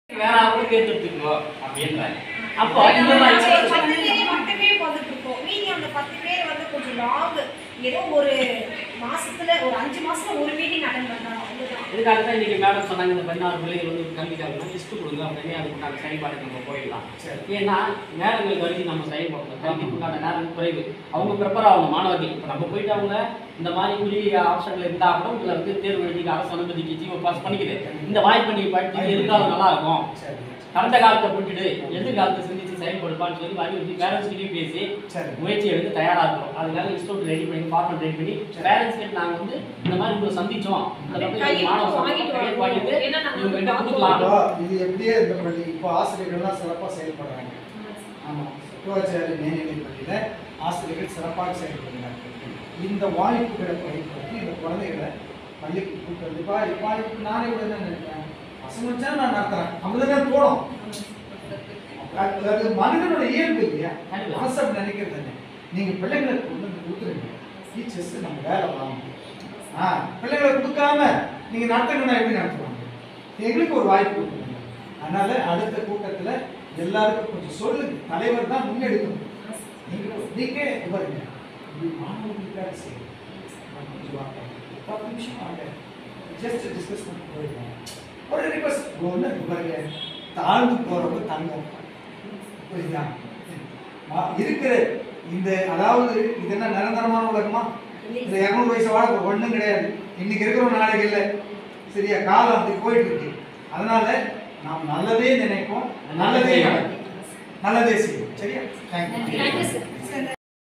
வேற ஆளுக்கு தேர்ந்தெடுத்துக்கோ அப்படின்றாங்க அப்போ நம்ம இந்த மாதிரி பத்து பத்து பேர் மட்டுமே வந்துட்டு இருக்கோம் மீதி அந்த பத்து பேர் வந்து கொஞ்சம் லாங் ஏதோ ஒரு மாசத்துல ஒரு அஞ்சு மாசத்துல ஒரு மீட்டிங் அட்டன் பண்றாங்க அவ்வளவுதான் இதுக்காக தான் இன்னைக்கு மேடம் சொன்னாங்க இந்த பதினாறு பிள்ளைகள் வந்து கல்விக்காக லிஸ்ட் கொடுங்க அப்படின்னு அதுக்குண்டான செயல்பாடுக்கு நம்ம போயிடலாம் ஏன்னா நேரங்கள் கருதி நம்ம செயல்படணும் கல்விக்கு உண்டான நேரம் குறைவு அவங்க ப்ரிப்பேர் ஆகணும் மாணவர்கள் இப்போ நம்ம போயிட்டு அவங்க இந்த மாதிரி குறுகிய ஆப்ஷன்ல இருந்தா கூட உங்களை வந்து தேர்வு எழுதி அரசு அனுமதிக்கு ஜீவோ பாஸ் பண்ணிக்குது இந்த வாய்ப்பை நீ படிச்சு எதிர்காலம் நல்லா இருக்கும் சரி கடந்த காலத்தை விட்டுட்டு எதிர்காலத்தை சிந்திச்சு செயல்படுப்பான்னு சொல்லி வலியுறுத்தி பேரண்ட்ஸ்கிட்டையும் பேசி சரி முயற்சி எடுத்து தயாரா இருக்கிறோம் அதுக்காக இன்ஸ்டியூட் ரெடி பண்ணி ஃபார்மட் ரெடி பண்ணி பேரண்ட்ஸ் கிட்ட நாங்க வந்து இந்த மாதிரி உங்களை சந்திச்சோம் இந்த மாதிரி கையெழுத்து மாணவ சங்கம் வாங்கிட்டு கையெழுத்து வாங்க. வாங்கிட்டு ஏன்னா நாங்க இவங்க கிட்ட வந்து கொடுக்கலாம் இப்போ இது எப்படியே இந்த பள்ளி இப்போ ஆசிரியர்கள்லாம் சிறப்பாக செயல்படுறாங்க ஆமாம் சுற்றுவாச்சாரி மேல்நிலை பள்ளியில் ஆசிரியர்கள் சிறப்பாக செயல்படுகிறார்கள் இந்த வாய்ப்புகளை பயன்படுத்தி இந்த குழந்தைகளை பள்ளிக்கு கூப்பிட்டு வந்து பா இப்போ இப்போ நானே கூட என்ன நினைக்கிறேன் பசங்க வச்சா நான் நடத்துறேன் அப்படிதான் தோணும் அது அது மனிதனோட இயல்பு இல்லையா கண்டிப்பா. கான்செப்ட் நினைக்கிறது தானே நீங்கள் பிள்ளைங்களை கொண்டு வந்து கொடுத்துருங்க டீச்சர்ஸ் நம்ம வேலை வாங்கணும் ஆ பிள்ளைங்களை கொடுக்காம நீங்கள் நடத்துங்கன்னா எப்படி நடத்துவாங்க எங்களுக்கு ஒரு வாய்ப்பு கொடுக்கணும் அதனால அடுத்த கூட்டத்தில் எல்லாருக்கும் கொஞ்சம் சொல்லுங்க தலைவர் தான் முன்னெடுக்கணும் நீங்கள் நீங்கள் பாருங்க இது மாணவர்களுக்காக செய்யுங்க நான் கொஞ்சம் வாங்க பத்து நிமிஷம் வாங்க ஜஸ்ட் டிஸ்கஸ் பண்ணி போயிடுவோம் ஒரு ரிக்வஸ்ட் ஒன்று பாருங்க தாழ்ந்து போகிறவங்க தங்கம் புரியுதா மா- இருக்கிற இந்த அதாவது இது என்ன நிரந்தரமான உலகமா இந்த இரநூறு வயசு வாழ ஒன்றும் கிடையாது இன்னைக்கு இருக்கிற நாளைக்கு இல்லை சரியா காலம் அப்படி போயிட்டு இருக்கு அதனால நாம் நல்லதே நினைப்போம் நல்லதே நடக்கும் நல்லதே செய்வோம் சரியா தேங்க்யூ தேங்க்யூ சார்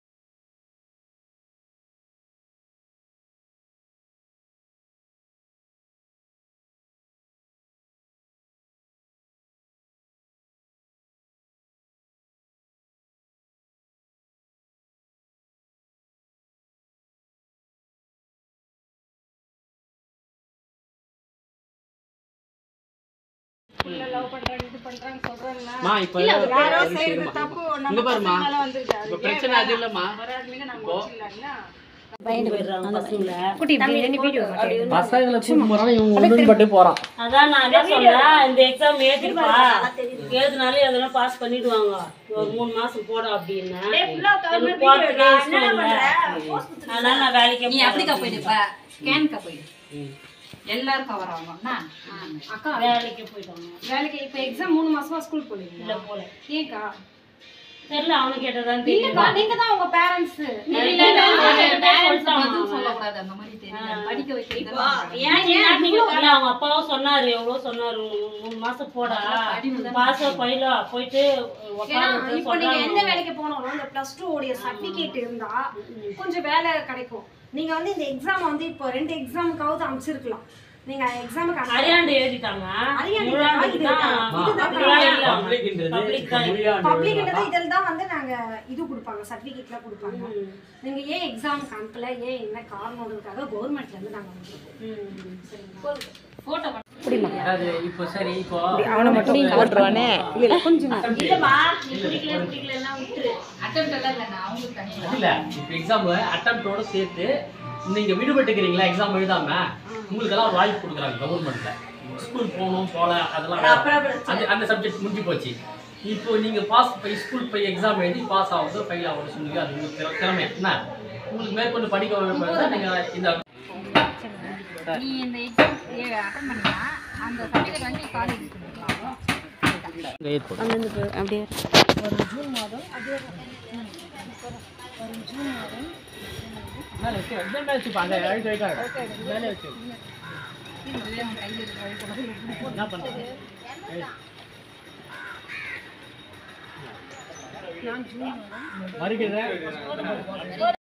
மா இப்போ யாரோ ஒரு செய்யறது விஷயமா. தப்பு இங்க நம்ம பாருமா பசங்க மேல வந்துருது. அது இப்போ ஏன் பிரச்சனை அது இல்லம்மா வராதுன்னு நம்ம இப்போ வச்சிடலாம்ல? பசங்களை கூட்டு போறான் இவங்க ஒன்று பட்டு போறான் அதான் நான் என்ன சொன்னேன் இந்த எக்ஸாம் எழுதிருப்பா எழுதினாலும் எதனா பாஸ் பண்ணிடுவாங்க ஒரு மூணு மாசம் போட அப்படின்னு எனக்கு போறதுக்கே இஷ்டம் இல்லை அதனால நான் வேலைக்கே நீ அப்படிக்கா போறேன். போயிடுப்ப ஸ்கேனுக்கா போயிடு எல்லாரும் கவர் ஆகும்னா அக்கா வேலைக்கு போயிட்டாங்க வேலைக்கு இப்ப எக்ஸாம் மூணு மாசமா ஸ்கூல் இல்ல போலீங்களா போல ஏன்க்கா தெரியல அவனு கேட்டதான் இல்லக்கா தெரியும் நீங்க தான் உங்க பேரண்ட்ஸ் எதுவும் சொல்லக்கூடாது அந்த மாதிரி தெரியல படிக்க வைக்கிறது ஏன் ஏன் நீங்க இல்ல, அவங்க அப்பாவும் சொன்னாரு எவ்வளவு சொன்னாரு மூணு- மூணு மாசம் போடா பாச பயிலா போயிட்டு ஏன்னா உட்காந்து இப்போ நீங்க எந்த சொல்றாங்க வேலைக்கு போனாலும் இந்த பிளஸ் டூ உடைய சர்டிபிகேட் இருந்தா கொஞ்சம் வேலை கிடைக்கும் நீங்க வந்து இந்த எக்ஸாம் வந்து இப்போ ரெண்டு எக்ஸாமுக்காவது அமைச்சிருக்கலாம் நீங்க எக்ஸாமுக்கு அரியாண்டு எழுதிட்டாங்க அரியாண்டு முழாண்டுக்கு இது தான் தான். இதுதான் அப்படிலாம் இல்ல. பப்ளிக்ன்றது Public தான். பப்ளிக்ன்றது இதில் தான் வந்து நாங்க இது கொடுப்பாங்க சர்டிபிகேட்லாம் கொடுப்பாங்க ம். நீங்க ஏன் எக்ஸாமுக்கு அனுப்பல ஏன் என்ன காரணம்ன்றதுக்காக கவர்மெண்ட்ல இருந்து நாங்க வந்திருக்கோம் ம். சரிங்களா போட்டோ அதாவது இப்போ சரி இப்போ அவனை மட்டும் போட்டுருவானே இல்ல கொஞ்சம் இல்லம்மா நீ பிடிக்கல பிடிக்கலன்னா விட்டுரு அட்டம் எல்லாம் இல்லைண்ணா அவங்களுக்கு தனியாக இல்ல இப்போ எக்ஸாம் அட்டம்ப்டோட சேர்த்து நீங்க விடுபட்டுக்கிறீங்களா எக்ஸாம் எழுதாம உங்களுக்கெல்லாம் ஒரு வாய்ப்பு கொடுக்குறாங்க கவர்மெண்ட்ல ஸ்கூல் போகணும் போல அதெல்லாம் வேற. அந்த அந்த சப்ஜெக்ட் முடிஞ்சு போச்சு இப்போ நீங்க பாஸ் போய் ஸ்கூல் போய் எக்ஸாம் எழுதி பாஸ் ஆகுது ஃபெயில் ஆகுது சொல்லி அது உங்களுக்கு திற- திறமை என்ன உங்களுக்கு மேற்கொண்டு படிக்க வேண்டியது நீங்க இந்த நீ இந்த எக்ஸாம் அட்டன் பண்ணினா அந்த சர்டிஃபிகேட் வந்து காலேஜ் கொடுக்கலாம் அப்படியே மேலே வச்சு எக்ஸாம் மேலே வச்சுப்பா அந்த எழுதி வைக்காங்க மேலே வச்சு என்ன பண்ணுறது வருகிறது